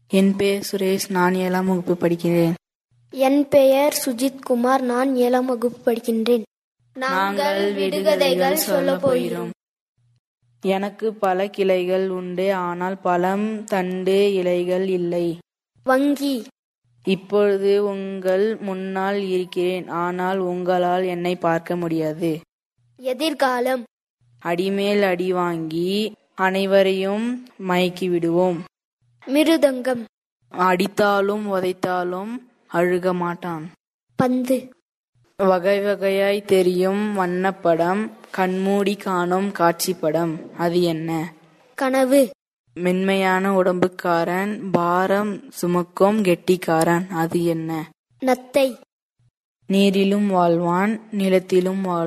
என் பெயர் சுரேஷ் நான் ஏழாம் வகுப்பு படிக்கிறேன் என் பெயர் சுஜித் குமார் நான் ஏழாம் வகுப்பு படிக்கின்றேன் நாங்கள் விடுகதைகள் சொல்ல போகிறோம் எனக்கு பல கிளைகள் உண்டு ஆனால் பழம் தண்டு இலைகள் இல்லை வங்கி இப்பொழுது உங்கள் முன்னால் இருக்கிறேன் ஆனால் உங்களால் என்னை பார்க்க முடியாது எதிர்காலம் அடிமேல் அடி வாங்கி அனைவரையும் மயக்கி விடுவோம் மிருதங்கம் அடித்தாலும் உதைத்தாலும் அழுக மாட்டான் பந்து வகை வகையாய் தெரியும் வண்ணப்படம் கண்மூடி காணும் காட்சிப்படம் அது என்ன கனவு மென்மையான உடம்புக்காரன் பாரம் சுமக்கும் கெட்டிக்காரன் அது என்ன நத்தை நீரிலும் வாழ்வான் நிலத்திலும் வாழ்வான்